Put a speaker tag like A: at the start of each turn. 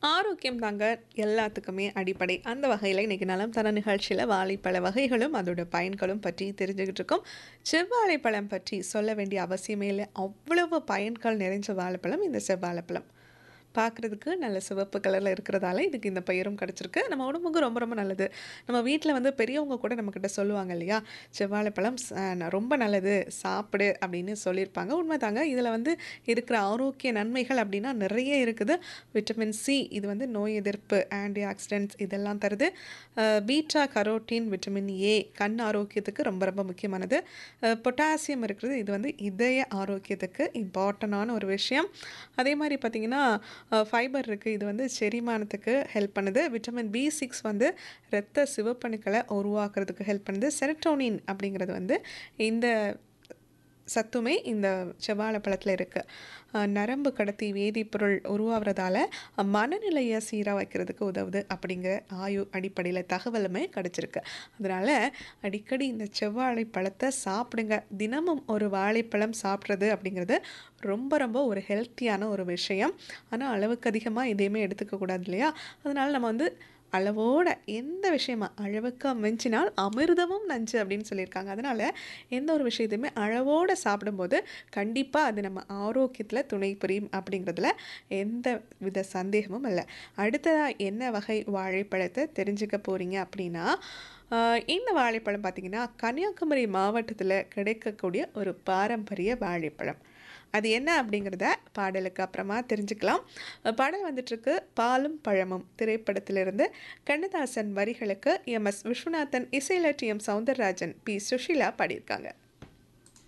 A: ஆரோக்கியம் தாங்க எல்லாத்துக்குமே அடிப்படை அந்த வகையில் இன்றைக்கி நலம் தர நிகழ்ச்சியில் வாழைப்பழ வகைகளும் அதோட பயன்களும் பற்றி தெரிஞ்சுக்கிட்டு இருக்கோம் செவ்வாழைப்பழம் பற்றி சொல்ல வேண்டிய அவசியமே இல்லை அவ்வளவு பயன்கள் நிறைஞ்ச வாழைப்பழம் இந்த செவ்வாழைப்பழம் பார்க்குறதுக்கு நல்ல சிவப்பு கலரில் இருக்கிறதால இதுக்கு இந்த பெயரும் கிடச்சிருக்கு நம்ம உடம்புக்கு ரொம்ப ரொம்ப நல்லது நம்ம வீட்டில் வந்து பெரியவங்க கூட நம்மக்கிட்ட சொல்லுவாங்க இல்லையா செவ்வாழைப்பழம் ச- ந- ரொம்ப நல்லது சாப்பிடு அப்படின்னு சொல்லியிருப்பாங்க உண்மைதாங்க இதில் வந்து இருக்கிற ஆரோக்கிய நன்மைகள் அப்படின்னா நிறைய இருக்குது விட்டமின் சி இது வந்து நோய் எதிர்ப்பு ஆன்டி ஆக்சிடென்ட்ஸ் இதெல்லாம் தருது பீட்டா கரோட்டின் விட்டமின் ஏ கண் ஆரோக்கியத்துக்கு ரொம்ப ரொம்ப முக்கியமானது பொட்டாசியம் இருக்கிறது இது வந்து இதய ஆரோக்கியத்துக்கு இம்பார்ட்டண்டான ஒரு விஷயம் அதே மாதிரி பார்த்திங்கன்னா ஃபைபர் இருக்குது இது வந்து செரிமானத்துக்கு ஹெல்ப் பண்ணுது விட்டமின் பி சிக்ஸ் வந்து இரத்த சிவப்பணுக்களை உருவாக்குறதுக்கு ஹெல்ப் பண்ணுது செரட்டோனின் அப்படிங்கிறது வந்து இந்த சத்துமே இந்த செவ்வாழைப்பழத்தில் இருக்குது நரம்பு கடத்தி வேதிப்பொருள் உருவாகிறதால மனநிலையை சீராக வைக்கிறதுக்கு உதவுது அப்படிங்கிற ஆயு அடிப்படையில் தகவலுமே கிடச்சிருக்கு அதனால் அடிக்கடி இந்த செவ்வாழை பழத்தை சாப்பிடுங்க தினமும் ஒரு வாழைப்பழம் சாப்பிட்றது அப்படிங்கிறது ரொம்ப ரொம்ப ஒரு ஹெல்த்தியான ஒரு விஷயம் ஆனால் அளவுக்கு அதிகமாக எதையுமே எடுத்துக்கக்கூடாது இல்லையா அதனால் நம்ம வந்து அளவோட எந்த விஷயமா அளவுக்கு மிஞ்சினால் அமிர்தமும் நஞ்சு அப்படின்னு சொல்லியிருக்காங்க அதனால் எந்த ஒரு விஷயத்தையுமே அளவோடு சாப்பிடும்போது கண்டிப்பாக அது நம்ம ஆரோக்கியத்தில் துணை புரியும் அப்படிங்கிறதுல எந்த வித சந்தேகமும் இல்லை அடுத்ததாக என்ன வகை வாழைப்பழத்தை தெரிஞ்சுக்க போகிறீங்க அப்படின்னா ஆஹ் இந்த வாழைப்பழம் பார்த்திங்கன்னா கன்னியாகுமரி மாவட்டத்தில் கிடைக்கக்கூடிய ஒரு பாரம்பரிய வாழைப்பழம் அது என்ன அப்படிங்கிறத பாடலுக்கு அப்புறமா தெரிஞ்சுக்கலாம் பாடல் வந்துட்டுருக்கு பாலும் பழமும் திரைப்படத்திலிருந்து கண்ணதாசன் வரிகளுக்கு எம் எஸ் விஸ்வநாதன் இசையில T M Soundararajan P Susheela பாடியிருக்காங்க